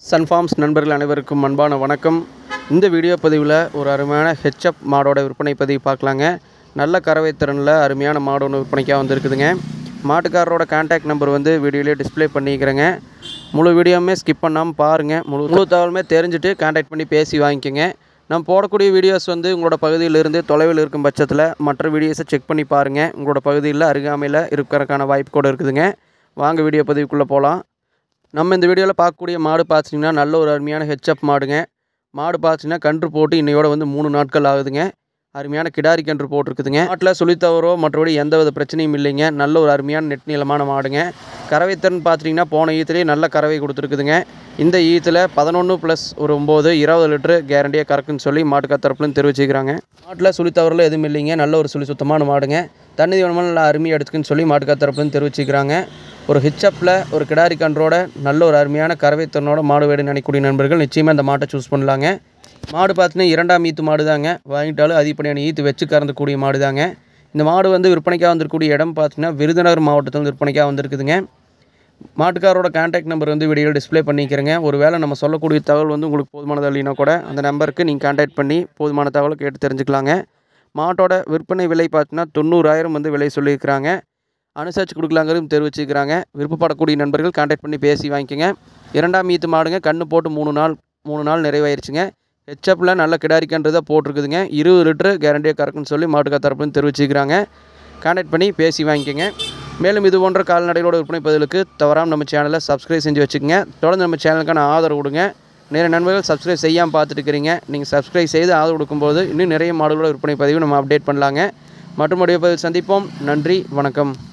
Sun Farms நண்பர்கள் அனைவருக்கும் அன்பான வணக்கம் இந்த வீடியோ பதிவில் ஒரு அருமையான ஹெச்அப் மாடோட விற்பனை பதிவு பார்க்கலாங்க நல்ல கறவை திறனில் அருமையான மாடு ஒன்று விற்பனைக்காக வந்திருக்குதுங்க மாட்டுக்காரரோட கான்டாக்ட் நம்பர் வந்து வீடியோலேயே டிஸ்ப்ளே பண்ணிக்கிறேங்க முழு வீடியோவுமே ஸ்கிப் பண்ணாமல் பாருங்கள் முழு முழு தகவலுமே தெரிஞ்சுட்டு கான்டாக்ட் பண்ணி பேசி வாங்கிக்கோங்க நம்ம போடக்கூடிய வீடியோஸ் வந்து உங்களோட பகுதியிலிருந்து தொலைவில் இருக்கும் பட்சத்தில் மற்ற வீடியோஸை செக் பண்ணி பாருங்கள் உங்களோட பகுதியில் அருகாமையில் இருக்கிறதுக்கான வாய்ப்பு கூட இருக்குதுங்க வாங்க வீடியோ பதிவுக்குள்ளே போகலாம் நம்ம இந்த வீடியோவில் பார்க்கக்கூடிய மாடு பார்த்தீங்கன்னா நல்ல ஒரு அருமையான ஹெச்அப் மாடுங்க மாடு பார்த்தீங்கன்னா கன்று போட்டு இன்னையோட வந்து மூணு நாட்கள் ஆகுதுங்க அருமையான கிடாரி கன்று போட்டிருக்குதுங்க மாட்டில் சுழித்தவரோ மற்றபடி எந்த வித பிரச்சனையும் இல்லைங்க நல்ல ஒரு அருமையான நெட் நீளமான மாடுங்க கறவை திறன் பார்த்துட்டிங்கன்னா போன ஈத்துலேயே நல்ல கறவை கொடுத்துருக்குதுங்க இந்த ஈத்தில் பதினொன்று ப்ளஸ் ஒரு ஒம்பது இருபது லிட்டரு கேரண்டியாக கறக்குன்னு சொல்லி மாட்டுக்கார் தரப்புலன்னு தெரிவிச்சுக்கிறாங்க மாட்டில் சுழித்தவரில் எதுவும் இல்லைங்க நல்ல ஒரு சுழி சுத்தமான மாடுங்க தண்ணி தீவனமாக நல்லா அருமையாக எடுத்துக்குன்னு சொல்லி மாட்டுக்கார் தரப்புலன்னு தெரிவிச்சுக்கிறாங்க ஒரு ஹிச்சப்பில் ஒரு கிடாரி கன்றோட நல்ல ஒரு அருமையான கறவை திறனோட மாடு வேடு நினைக்கக்கூடிய நண்பர்கள் நிச்சயமாக இந்த மாட்டை சூஸ் பண்ணலாங்க மாடு பார்த்தீங்கன்னா இரண்டாம் ஈத்து மாடு தாங்க வாங்கிட்டாலும் அதிகப்படியான ஈத்து வச்சு கறந்துக்கூடிய மாடு தாங்க இந்த மாடு வந்து விற்பனைக்காக வந்திருக்கக்கூடிய இடம் பார்த்தீங்கன்னா விருதுநகர் மாவட்டத்தில் வந்து விற்பனைக்காக வந்திருக்குதுங்க மாட்டுக்காரோட கான்டாக்ட் நம்பர் வந்து வீடியோவில் டிஸ்ப்ளே பண்ணிக்கிறேங்க ஒரு வேளை நம்ம சொல்லக்கூடிய தகவல் வந்து உங்களுக்கு போதுமானது இல்லைனா கூட அந்த நம்பருக்கு நீங்கள் கான்டாக்ட் பண்ணி போதுமான தகவலை கேட்டு தெரிஞ்சுக்கலாங்க மாட்டோட விற்பனை விலை பார்த்தீங்கன்னா தொண்ணூறாயிரம் வந்து விலை சொல்லியிருக்கிறாங்க அனுசரித்து கொடுக்கலாங்கிறது தெரிவிச்சுக்கிறாங்க விருப்பப்படக்கூடிய நண்பர்கள் கான்டாக்ட் பண்ணி பேசி வாங்கிக்கோங்க இரண்டாம் ஈத்து மாடுங்க கன்று போட்டு மூணு நாள் மூணு நாள் நிறைவாயிருச்சுங்க ஹெச்அப்பில் நல்ல கிடாரிக்கன்று தான் போட்டிருக்குதுங்க இருபது லிட்டரு கேரண்டியாக கறக்குன்னு சொல்லி மாட்டுக்கார் தரப்புன்னு தெரிவிச்சுக்கிறாங்க கான்டாக்ட் பண்ணி பேசி வாங்கிக்கோங்க மேலும் இது போன்ற கால்நடைகளோட விற்பனை பதிலுக்கு தவறாமல் நம்ம சேனலை சப்ஸ்கிரைப் செஞ்சு வச்சுக்கோங்க தொடர்ந்து நம்ம சேனலுக்கான ஆதரவு கொடுங்க நிறைய நண்பர்கள் சப்ஸ்கிரைப் செய்யாமல் பார்த்துட்டு இருக்கிறீங்க நீங்கள் சப்ஸ்கிரைப் செய்து ஆதரவு கொடுக்கும்போது இன்னும் நிறைய மாடுகளோட விற்பனை பதிவு நம்ம அப்டேட் பண்ணலாங்க மற்றும் பதிவில் சந்திப்போம் நன்றி வணக்கம்